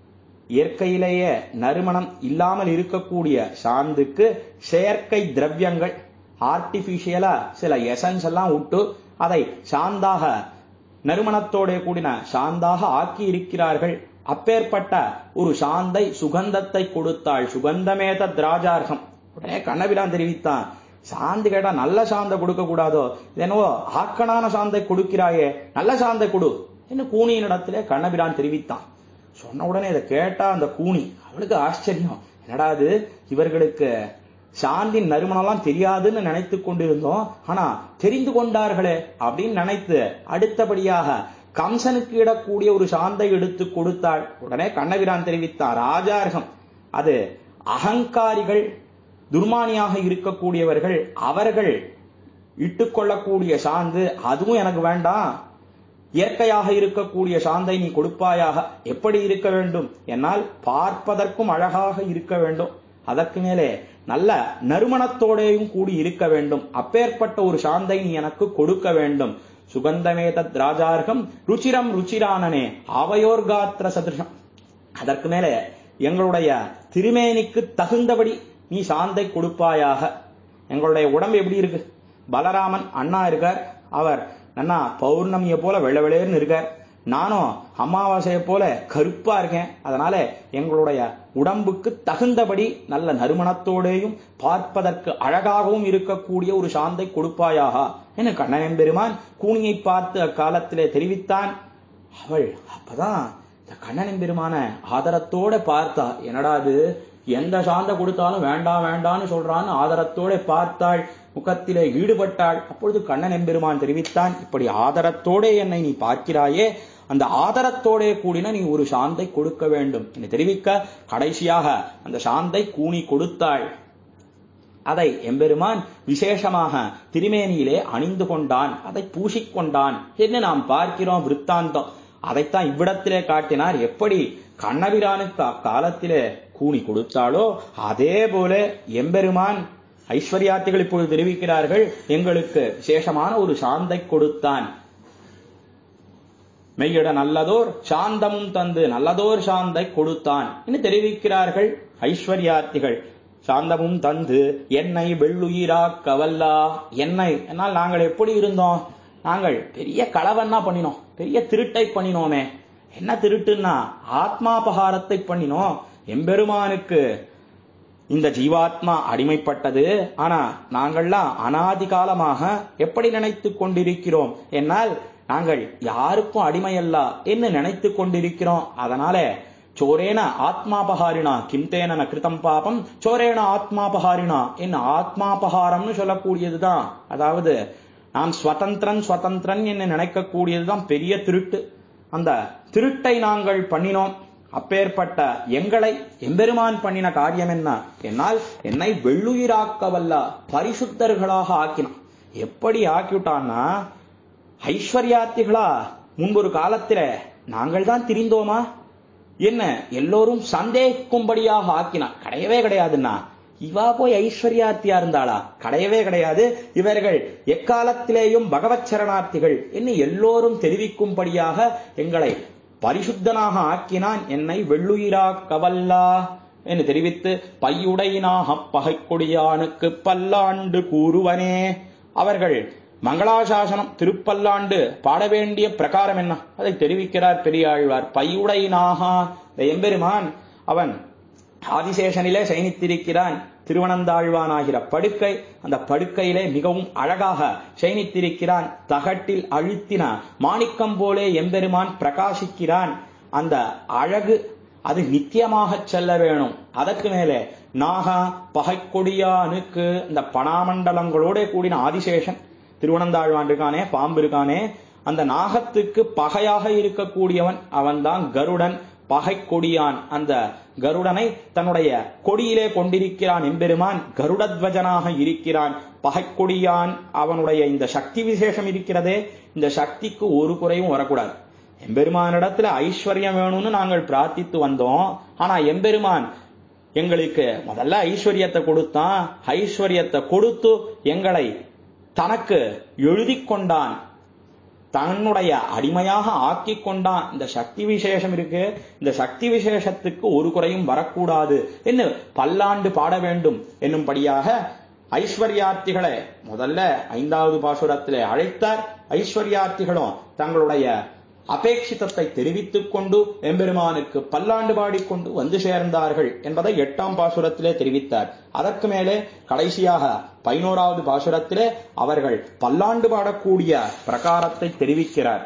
இயற்கையிலேயே நறுமணம் இல்லாமல் இருக்கக்கூடிய சாந்துக்கு செயற்கை திரவியங்கள் ஆர்டிபிஷியலா சில எசன்ஸ் எல்லாம் விட்டு அதை சாந்தாக நறுமணத்தோட கூடின சாந்தாக ஆக்கி இருக்கிறார்கள் அப்பேற்பட்ட ஒரு சாந்தை சுகந்தத்தை கொடுத்தாள் சுகந்தமேத திராஜார்கம் உடனே கண்ணபிரான் தெரிவித்தான் சாந்து கேட்டா நல்ல சாந்தை கொடுக்க கூடாதோ என்னவோ ஆக்கணான சாந்தை கொடுக்கிறாயே நல்ல சாந்தை கொடு என்ன கூனியின் இடத்துல கண்ணபிரான் தெரிவித்தான் சொன்ன உடனே இதை கேட்டா அந்த கூனி அவளுக்கு ஆச்சரியம் என்னடா இது இவர்களுக்கு சாந்தின் நறுமணம்லாம் தெரியாதுன்னு நினைத்து கொண்டிருந்தோம் ஆனா தெரிந்து கொண்டார்களே அப்படின்னு நினைத்து அடுத்தபடியாக கம்சனுக்கு இடக்கூடிய ஒரு சாந்தை எடுத்து கொடுத்தாள் உடனே கண்ணபிரான் தெரிவித்தார் ராஜார்கம் அது அகங்காரிகள் துர்மானியாக இருக்கக்கூடியவர்கள் அவர்கள் இட்டுக்கொள்ளக்கூடிய சாந்து அதுவும் எனக்கு வேண்டாம் இயற்கையாக இருக்கக்கூடிய சாந்தை நீ கொடுப்பாயாக எப்படி இருக்க வேண்டும் என்னால் பார்ப்பதற்கும் அழகாக இருக்க வேண்டும் அதற்கு மேலே நல்ல நறுமணத்தோடையும் கூடி இருக்க வேண்டும் அப்பேற்பட்ட ஒரு சாந்தை நீ எனக்கு கொடுக்க வேண்டும் சுகந்தமே தத் ராஜார்கம் ருச்சிரம் ருச்சிரானனே ஆவையோர் காத்திர சதிருஷம் அதற்கு மேலே எங்களுடைய திருமேனிக்கு தகுந்தபடி நீ சாந்தை கொடுப்பாயாக எங்களுடைய உடம்பு எப்படி இருக்கு பலராமன் அண்ணா இருக்கார் அவர் நன்னா பௌர்ணமியை போல வெள்ள வெளேர்னு இருக்கார் நானும் அமாவாசையை போல கருப்பா இருக்கேன் அதனால எங்களுடைய உடம்புக்கு தகுந்தபடி நல்ல நறுமணத்தோடையும் பார்ப்பதற்கு அழகாகவும் இருக்கக்கூடிய ஒரு சாந்தை கொடுப்பாயாக என கண்ணன் பெருமான் கூனியை பார்த்து அக்காலத்திலே தெரிவித்தான் அவள் அப்பதான் இந்த கண்ணனின் பெருமான ஆதரத்தோட பார்த்தா என்னடா அது எந்த சாந்த கொடுத்தாலும் வேண்டாம் வேண்டாம்னு சொல்றான்னு ஆதரத்தோட பார்த்தாள் முகத்திலே ஈடுபட்டாள் அப்பொழுது கண்ணன் எம்பெருமான் தெரிவித்தான் இப்படி ஆதரத்தோட என்னை நீ பார்க்கிறாயே அந்த ஆதரத்தோட கூடின நீ ஒரு சாந்தை கொடுக்க வேண்டும் என்று தெரிவிக்க கடைசியாக அந்த சாந்தை கூனி கொடுத்தாள் அதை எம்பெருமான் விசேஷமாக திருமேனியிலே அணிந்து கொண்டான் அதை பூசிக்கொண்டான் என்று நாம் பார்க்கிறோம் விற்த்தாந்தம் அதைத்தான் இவ்விடத்திலே காட்டினார் எப்படி கண்ணபிரானுக்கு அக்காலத்திலே கூணி கொடுத்தாளோ அதே போல எம்பெருமான் ஐஸ்வர்யாத்திகள் இப்பொழுது தெரிவிக்கிறார்கள் எங்களுக்கு விசேஷமான ஒரு சாந்தை கொடுத்தான் மெய்யிட நல்லதோர் சாந்தமும் தந்து நல்லதோர் சாந்தை கொடுத்தான் என்று தெரிவிக்கிறார்கள் ஐஸ்வர்யாத்திகள் சாந்தமும் தந்து என்னை வெள்ளுயிரா கவல்லா என்னை என்னால் நாங்கள் எப்படி இருந்தோம் நாங்கள் பெரிய களவன்னா பண்ணினோம் பெரிய திருட்டை பண்ணினோமே என்ன திருட்டுன்னா ஆத்மாபகாரத்தை பண்ணினோம் எம்பெருமானுக்கு இந்த ஜீவாத்மா அடிமைப்பட்டது ஆனா நாங்கள்லாம் அனாதி காலமாக எப்படி நினைத்து கொண்டிருக்கிறோம் என்னால் நாங்கள் யாருக்கும் அடிமையல்ல என்று நினைத்து கொண்டிருக்கிறோம் அதனால சோரேன ஆத்மாபகாரினா கிம்தேன கிருதம் பாபம் சோரேன ஆத்மாபகாரினா என்ன ஆத்மாபகாரம்னு சொல்லக்கூடியதுதான் அதாவது நான் ஸ்வதந்திரன் ஸ்வதந்திரன் என்று நினைக்கக்கூடியதுதான் பெரிய திருட்டு அந்த திருட்டை நாங்கள் பண்ணினோம் அப்பேற்பட்ட எங்களை எம்பெருமான் பண்ணின காரியம் என்ன என்னால் என்னை வெள்ளுயிராக்கவல்ல பரிசுத்தர்களாக ஆக்கினான் எப்படி ஆக்கிவிட்டான்னா ஐஸ்வர்யாத்திகளா முன்பொரு காலத்தில நாங்கள் தான் திரிந்தோமா என்ன எல்லோரும் சந்தேகிக்கும்படியாக ஆக்கினான் கிடையவே கிடையாதுன்னா இவா போய் ஐஸ்வர்யார்த்தியா இருந்தாளா கிடையவே கிடையாது இவர்கள் எக்காலத்திலேயும் பகவத் சரணார்த்திகள் என்று எல்லோரும் தெரிவிக்கும்படியாக எங்களை பரிசுத்தனாக ஆக்கினான் என்னை வெள்ளுயிரா கவல்லா என்று தெரிவித்து பையுடையினாக பகைக்கொடியானுக்கு பல்லாண்டு கூறுவனே அவர்கள் மங்களாசாசனம் திருப்பல்லாண்டு பாட வேண்டிய பிரகாரம் என்ன அதை தெரிவிக்கிறார் பெரியாழ்வார் பையுடையினாக எம்பெருமான் அவன் ஆதிசேஷனிலே சயனித்திருக்கிறான் திருவனந்தாழ்வானாகிற படுக்கை அந்த படுக்கையிலே மிகவும் அழகாக சயனித்திருக்கிறான் தகட்டில் அழுத்தின மாணிக்கம் போலே எம்பெருமான் பிரகாசிக்கிறான் அந்த அழகு அது நித்தியமாக செல்ல வேணும் அதற்கு மேலே நாகா பகைக்கொடியானுக்கு இந்த பணாமண்டலங்களோட கூடின ஆதிசேஷன் திருவனந்தாழ்வான் இருக்கானே பாம்பு இருக்கானே அந்த நாகத்துக்கு பகையாக இருக்கக்கூடியவன் அவன்தான் கருடன் பகை கொடியான் அந்த கருடனை தன்னுடைய கொடியிலே கொண்டிருக்கிறான் எம்பெருமான் கருடத்வஜனாக இருக்கிறான் பகைக்கொடியான் அவனுடைய இந்த சக்தி விசேஷம் இருக்கிறதே இந்த சக்திக்கு ஒரு குறையும் வரக்கூடாது எம்பெருமானிடத்துல ஐஸ்வர்யம் வேணும்னு நாங்கள் பிரார்த்தித்து வந்தோம் ஆனா எம்பெருமான் எங்களுக்கு முதல்ல ஐஸ்வர்யத்தை கொடுத்தான் ஐஸ்வர்யத்தை கொடுத்து எங்களை தனக்கு எழுதி கொண்டான் தன்னுடைய அடிமையாக ஆக்கி கொண்டான் இந்த சக்தி விசேஷம் இருக்கு இந்த சக்தி விசேஷத்துக்கு ஒரு குறையும் வரக்கூடாது என்று பல்லாண்டு பாட வேண்டும் என்னும்படியாக ஐஸ்வர்யார்த்திகளை முதல்ல ஐந்தாவது பாசுரத்திலே அழைத்தார் ஐஸ்வர்யார்த்திகளும் தங்களுடைய அபேட்சிதத்தை தெரிவித்துக் கொண்டு எம்பெருமானுக்கு பல்லாண்டு பாடிக்கொண்டு வந்து சேர்ந்தார்கள் என்பதை எட்டாம் பாசுரத்திலே தெரிவித்தார் அதற்கு மேலே கடைசியாக பதினோராவது பாசுரத்திலே அவர்கள் பல்லாண்டு பாடக்கூடிய பிரகாரத்தை தெரிவிக்கிறார்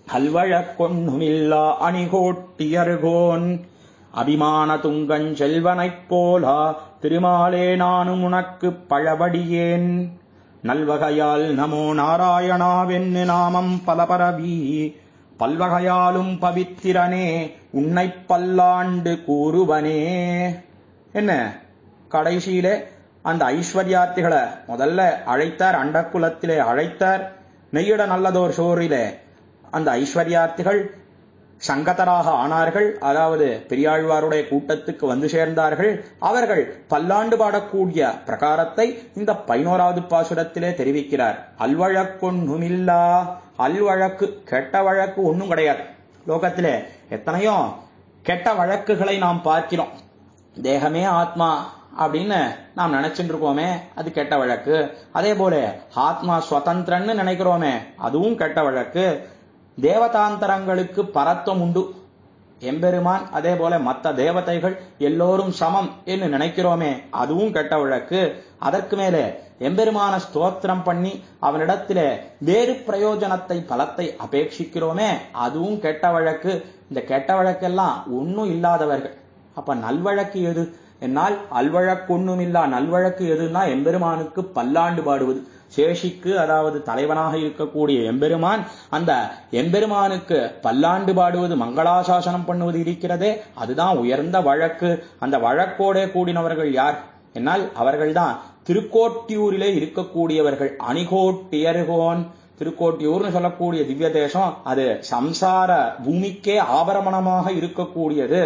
அல்வழக்கொன்னுமில்லா அணிகோட்டியர்கோன் அபிமான துங்கஞ் செல்வனைப் போலா திருமாலே நானும் உனக்கு பழபடியேன் நல்வகையால் நமோ நாராயணாவென்னு நாமம் பலபரவி பல்வகையாலும் பவித்திரனே உன்னைப் பல்லாண்டு கூறுவனே என்ன கடைசியிலே அந்த ஐஸ்வர்யார்த்திகளை முதல்ல அழைத்தார் அண்டக்குலத்திலே அழைத்தார் நெய்யிட நல்லதோர் சோறிலே அந்த ஐஸ்வர்யார்த்திகள் சங்கதராக ஆனார்கள் அதாவது பெரியாழ்வாருடைய கூட்டத்துக்கு வந்து சேர்ந்தார்கள் அவர்கள் பல்லாண்டு பாடக்கூடிய பிரகாரத்தை இந்த பதினோராவது பாசுரத்திலே தெரிவிக்கிறார் அல்வழக்கொன்னுமில்லா அல்வழக்கு கெட்ட வழக்கு ஒன்றும் கிடையாது லோகத்திலே எத்தனையோ கெட்ட வழக்குகளை நாம் பார்க்கிறோம் தேகமே ஆத்மா அப்படின்னு நாம் நினைச்சுட்டு இருக்கோமே அது கெட்ட வழக்கு அதே போல ஆத்மா சுதந்திரன்னு நினைக்கிறோமே அதுவும் கெட்ட வழக்கு தேவதாந்தரங்களுக்கு பரத்துவம் உண்டு எம்பெருமான் அதே போல மற்ற தேவதைகள் எல்லோரும் சமம் என்று நினைக்கிறோமே அதுவும் கெட்ட வழக்கு அதற்கு மேலே எம்பெருமான ஸ்தோத்திரம் பண்ணி அவனிடத்திலே வேறு பிரயோஜனத்தை பலத்தை அபேட்சிக்கிறோமே அதுவும் கெட்ட வழக்கு இந்த கெட்ட வழக்கெல்லாம் ஒன்னும் இல்லாதவர்கள் அப்ப நல்வழக்கு எது என்னால் அல்வழக்கு ஒன்றும் இல்லா நல்வழக்கு எதுன்னா எம்பெருமானுக்கு பல்லாண்டு பாடுவது சேஷிக்கு அதாவது தலைவனாக இருக்கக்கூடிய எம்பெருமான் அந்த எம்பெருமானுக்கு பல்லாண்டு பாடுவது மங்களாசாசனம் பண்ணுவது இருக்கிறதே அதுதான் உயர்ந்த வழக்கு அந்த வழக்கோடே கூடினவர்கள் யார் என்னால் அவர்கள்தான் திருக்கோட்டியூரிலே இருக்கக்கூடியவர்கள் அணிகோட்டியர்கோன் திருக்கோட்டியூர்னு சொல்லக்கூடிய திவ்ய தேசம் அது சம்சார பூமிக்கே ஆபரணமாக இருக்கக்கூடியது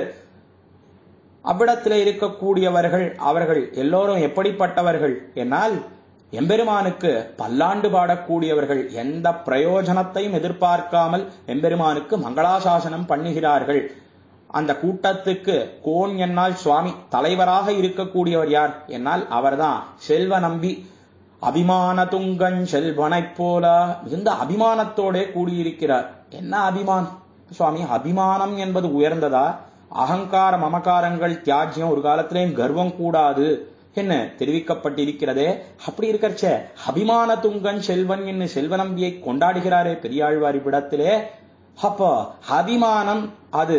அவ்விடத்தில் இருக்கக்கூடியவர்கள் அவர்கள் எல்லோரும் எப்படிப்பட்டவர்கள் என்னால் எம்பெருமானுக்கு பல்லாண்டு பாடக்கூடியவர்கள் எந்த பிரயோஜனத்தையும் எதிர்பார்க்காமல் எம்பெருமானுக்கு மங்களாசாசனம் பண்ணுகிறார்கள் அந்த கூட்டத்துக்கு கோன் என்னால் சுவாமி தலைவராக இருக்கக்கூடியவர் யார் என்னால் அவர்தான் செல்வ நம்பி அபிமான துங்கன் செல்வனைப் போல மிகுந்த அபிமானத்தோட கூடியிருக்கிறார் என்ன அபிமானம் சுவாமி அபிமானம் என்பது உயர்ந்ததா அகங்கார மமகாரங்கள் தியாஜ்யம் ஒரு காலத்திலேயும் கர்வம் கூடாது என்ன தெரிவிக்கப்பட்டிருக்கிறதே அப்படி இருக்கிறச்ச அபிமான துங்கன் செல்வன் என்று செல்வ நம்பியை கொண்டாடுகிறாரே பெரியாழ்வாரி விடத்திலே அப்போ அபிமானம் அது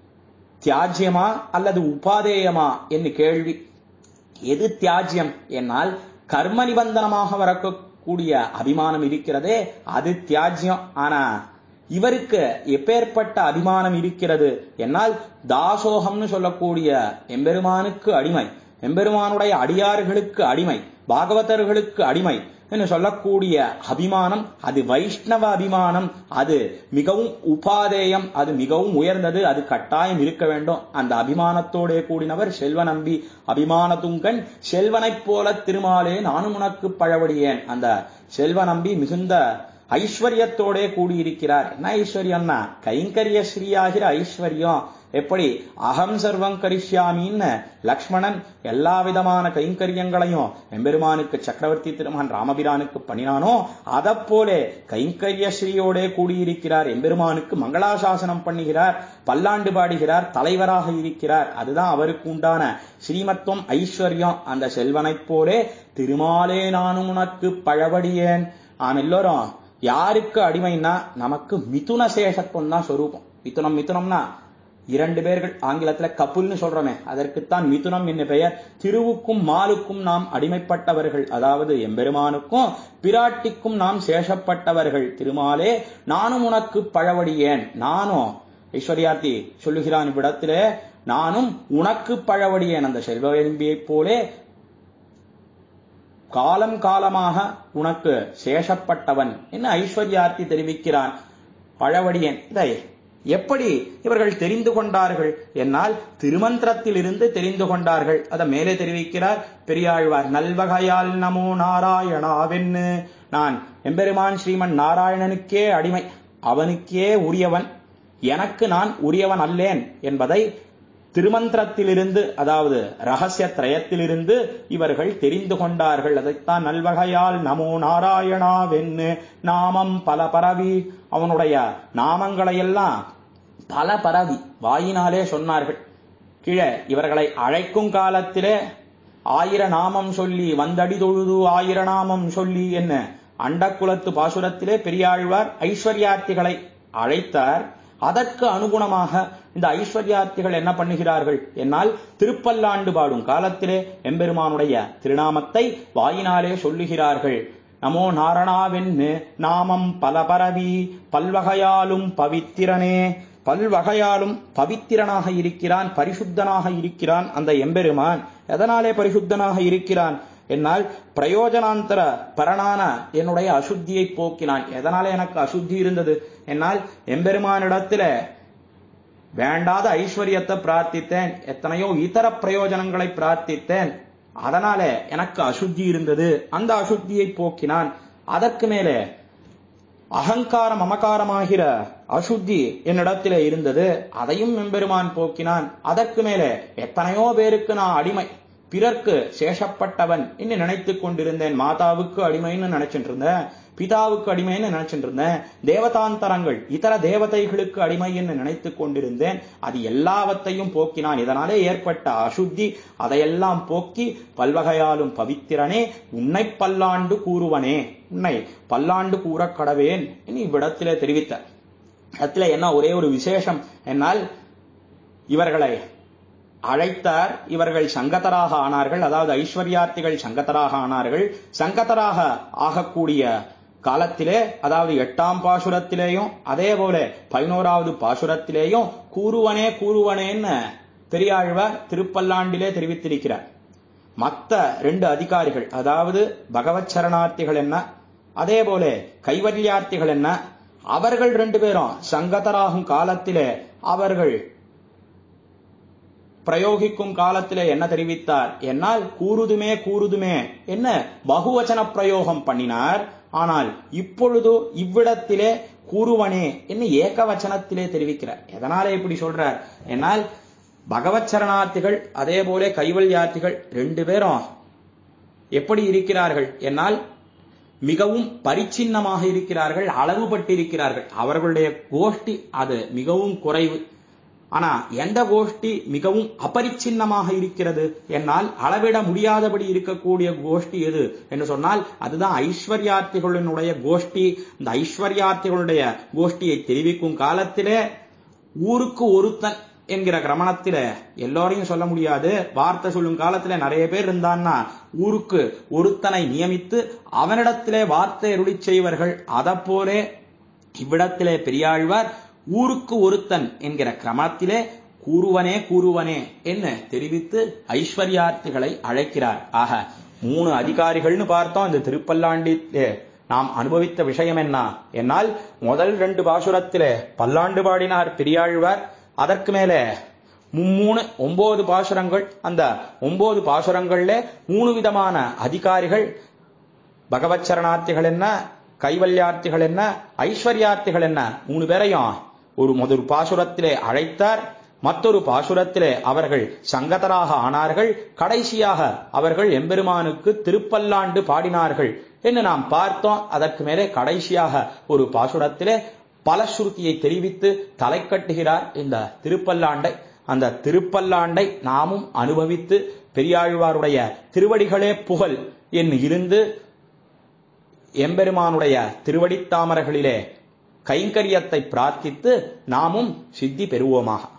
தியாஜ்யமா அல்லது உபாதேயமா என்று கேள்வி எது தியாஜ்யம் என்னால் கர்ம நிபந்தனமாக வரக்கூடிய அபிமானம் இருக்கிறதே அது தியாஜ்யம் ஆனா இவருக்கு எப்பேற்பட்ட அபிமானம் இருக்கிறது என்னால் தாசோகம்னு சொல்லக்கூடிய எம்பெருமானுக்கு அடிமை எம்பெருமானுடைய அடியார்களுக்கு அடிமை பாகவதர்களுக்கு அடிமை என்று சொல்லக்கூடிய அபிமானம் அது வைஷ்ணவ அபிமானம் அது மிகவும் உபாதேயம் அது மிகவும் உயர்ந்தது அது கட்டாயம் இருக்க வேண்டும் அந்த அபிமானத்தோடே கூடினவர் செல்வ நம்பி அபிமான துங்கன் செல்வனைப் போல திருமாலே நானும் உனக்கு பழவடியேன் அந்த செல்வ நம்பி மிகுந்த ஐஸ்வர்யத்தோடே கூடியிருக்கிறார் என்ன ஐஸ்வர்யம்னா கைங்கரிய ஸ்ரீயாகிற ஐஸ்வர்யம் எப்படி அகம் சர்வம் கரிஷ்யாமின்னு லக்ஷ்மணன் எல்லா விதமான கைங்கரியங்களையும் எம்பெருமானுக்கு சக்கரவர்த்தி திருமகன் ராமபிரானுக்கு பண்ணினானோ அதப்போலே கைங்கரிய ஸ்ரீயோடே கூடியிருக்கிறார் எம்பெருமானுக்கு மங்களாசாசனம் பண்ணுகிறார் பல்லாண்டு பாடுகிறார் தலைவராக இருக்கிறார் அதுதான் அவருக்கு உண்டான ஸ்ரீமத்துவம் ஐஸ்வர்யம் அந்த செல்வனைப் போலே திருமாலே நானும் உனக்கு பழபடியேன் நாம் எல்லோரும் யாருக்கு அடிமைன்னா நமக்கு மிதுன சேஷத்துவம் தான் சொரூபம் மிதுனம் மிதுனம்னா இரண்டு பேர்கள் ஆங்கிலத்துல கப்புல்னு சொல்றோமே அதற்குத்தான் மிதுனம் என்ன பெயர் திருவுக்கும் மாலுக்கும் நாம் அடிமைப்பட்டவர்கள் அதாவது எம்பெருமானுக்கும் பிராட்டிக்கும் நாம் சேஷப்பட்டவர்கள் திருமாலே நானும் உனக்கு பழவடியேன் நானும் ஐஸ்வர்யார்த்தி சொல்லுகிறான் இவ்விடத்திலே நானும் உனக்கு பழவடியேன் அந்த செல்வவேம்பியைப் போலே காலம் காலமாக உனக்கு சேஷப்பட்டவன் என்ன ஐஸ்வர்யார்த்தி தெரிவிக்கிறான் பழவடியன் இதை எப்படி இவர்கள் தெரிந்து கொண்டார்கள் என்னால் திருமந்திரத்திலிருந்து தெரிந்து கொண்டார்கள் அதை மேலே தெரிவிக்கிறார் பெரியாழ்வார் நல்வகையால் நமோ நாராயணாவென்னு நான் எம்பெருமான் ஸ்ரீமன் நாராயணனுக்கே அடிமை அவனுக்கே உரியவன் எனக்கு நான் உரியவன் அல்லேன் என்பதை திருமந்திரத்திலிருந்து அதாவது ரகசிய திரயத்திலிருந்து இவர்கள் தெரிந்து கொண்டார்கள் அதைத்தான் நல்வகையால் நமோ நாராயணாவென்னு நாமம் பல பரவி அவனுடைய நாமங்களையெல்லாம் பல பரவி வாயினாலே சொன்னார்கள் கீழே இவர்களை அழைக்கும் காலத்திலே ஆயிர நாமம் சொல்லி வந்தடி தொழுது ஆயிர நாமம் சொல்லி என்ன அண்டக்குலத்து பாசுரத்திலே பெரியாழ்வார் ஐஸ்வர்யார்த்திகளை அழைத்தார் அதற்கு அனுகுணமாக இந்த ஐஸ்வர்யார்த்திகள் என்ன பண்ணுகிறார்கள் என்னால் திருப்பல்லாண்டு பாடும் காலத்திலே எம்பெருமானுடைய திருநாமத்தை வாயினாலே சொல்லுகிறார்கள் நமோ நாரணாவென்னு நாமம் பல பரவி பல்வகையாலும் பவித்திரனே பல்வகையாலும் பவித்திரனாக இருக்கிறான் பரிசுத்தனாக இருக்கிறான் அந்த எம்பெருமான் எதனாலே பரிசுத்தனாக இருக்கிறான் என்னால் பிரயோஜனாந்தர பரணான என்னுடைய அசுத்தியை போக்கினான் எதனால எனக்கு அசுத்தி இருந்தது என்னால் எம்பெருமானிடத்துல வேண்டாத ஐஸ்வர்யத்தை பிரார்த்தித்தேன் எத்தனையோ இதர பிரயோஜனங்களை பிரார்த்தித்தேன் அதனால எனக்கு அசுத்தி இருந்தது அந்த அசுத்தியை போக்கினான் அதற்கு மேலே அகங்காரம் அமகாரமாகிற அசுத்தி என்னிடத்திலே இருந்தது அதையும் எம்பெருமான் போக்கினான் அதற்கு மேலே எத்தனையோ பேருக்கு நான் அடிமை பிறர்க்கு சேஷப்பட்டவன் என்று நினைத்துக் கொண்டிருந்தேன் மாதாவுக்கு அடிமைன்னு நினைச்சிட்டு இருந்தேன் பிதாவுக்கு அடிமைன்னு நினைச்சிட்டு இருந்தேன் தேவதாந்தரங்கள் இதர தேவதைகளுக்கு அடிமைன்னு நினைத்துக் கொண்டிருந்தேன் அது எல்லாவற்றையும் போக்கினான் இதனாலே ஏற்பட்ட அசுத்தி அதையெல்லாம் போக்கி பல்வகையாலும் பவித்திரனே உன்னை பல்லாண்டு கூறுவனே உன்னை பல்லாண்டு கூறக் கடவேன் என்று இவ்விடத்திலே தெரிவித்தார் இடத்துல என்ன ஒரே ஒரு விசேஷம் என்னால் இவர்களை அழைத்தார் இவர்கள் சங்கத்தராக ஆனார்கள் அதாவது ஐஸ்வர்யார்த்திகள் சங்கத்தராக ஆனார்கள் சங்கத்தராக ஆகக்கூடிய காலத்திலே அதாவது எட்டாம் பாசுரத்திலேயும் அதே போல பதினோராவது பாசுரத்திலேயும் கூறுவனே கூறுவனேன்னு பெரியாழ்வார் திருப்பல்லாண்டிலே தெரிவித்திருக்கிறார் மத்த ரெண்டு அதிகாரிகள் அதாவது பகவத் சரணார்த்திகள் என்ன அதே போல கைவல்யார்த்திகள் என்ன அவர்கள் ரெண்டு பேரும் சங்கதராகும் காலத்திலே அவர்கள் பிரயோகிக்கும் காலத்திலே என்ன தெரிவித்தார் என்னால் கூறுதுமே கூறுதுமே என்ன பகுவச்சன பிரயோகம் பண்ணினார் ஆனால் இப்பொழுது இவ்விடத்திலே கூறுவனே என்ன ஏகவச்சனத்திலே தெரிவிக்கிறார் எதனால இப்படி சொல்றார் என்னால் பகவத் சரணார்த்திகள் அதே போல கைவல்யார்த்திகள் ரெண்டு பேரும் எப்படி இருக்கிறார்கள் என்னால் மிகவும் பரிச்சின்னமாக இருக்கிறார்கள் அளவுபட்டிருக்கிறார்கள் அவர்களுடைய கோஷ்டி அது மிகவும் குறைவு ஆனா எந்த கோஷ்டி மிகவும் அபரிச்சின்னமாக இருக்கிறது என்னால் அளவிட முடியாதபடி இருக்கக்கூடிய கோஷ்டி எது என்று சொன்னால் அதுதான் ஐஸ்வர்யார்த்திகளினுடைய கோஷ்டி இந்த ஐஸ்வர்யார்த்திகளுடைய கோஷ்டியை தெரிவிக்கும் காலத்திலே ஊருக்கு ஒருத்தன் என்கிற கிரமணத்தில எல்லோரையும் சொல்ல முடியாது வார்த்தை சொல்லும் காலத்துல நிறைய பேர் இருந்தான்னா ஊருக்கு ஒருத்தனை நியமித்து அவனிடத்திலே வார்த்தை அருளி செய்வர்கள் அதப்போலே இவ்விடத்திலே பெரியாழ்வார் ஊருக்கு ஒருத்தன் என்கிற கிரமத்திலே கூறுவனே கூறுவனே என்ன தெரிவித்து ஐஸ்வர்யார்த்திகளை அழைக்கிறார் ஆக மூணு அதிகாரிகள்னு பார்த்தோம் இந்த திருப்பல்லாண்டிலே நாம் அனுபவித்த விஷயம் என்ன என்னால் முதல் ரெண்டு பாசுரத்திலே பல்லாண்டு பாடினார் பெரியாழ்வார் அதற்கு மேலே மும்மூணு ஒன்பது பாசுரங்கள் அந்த ஒன்பது பாசுரங்கள்ல மூணு விதமான அதிகாரிகள் பகவத் சரணார்த்திகள் என்ன கைவல்யார்த்திகள் என்ன ஐஸ்வர்யார்த்திகள் என்ன மூணு பேரையும் ஒரு முதல் பாசுரத்திலே அழைத்தார் மற்றொரு பாசுரத்திலே அவர்கள் சங்கதராக ஆனார்கள் கடைசியாக அவர்கள் எம்பெருமானுக்கு திருப்பல்லாண்டு பாடினார்கள் என்று நாம் பார்த்தோம் அதற்கு மேலே கடைசியாக ஒரு பாசுரத்திலே பலஸ்ருதியை தெரிவித்து தலை கட்டுகிறார் இந்த திருப்பல்லாண்டை அந்த திருப்பல்லாண்டை நாமும் அனுபவித்து பெரியாழ்வாருடைய திருவடிகளே புகழ் என்று இருந்து எம்பெருமானுடைய திருவடித்தாமரைகளிலே கைங்கரியத்தை பிரார்த்தித்து நாமும் சித்தி பெறுவோமாக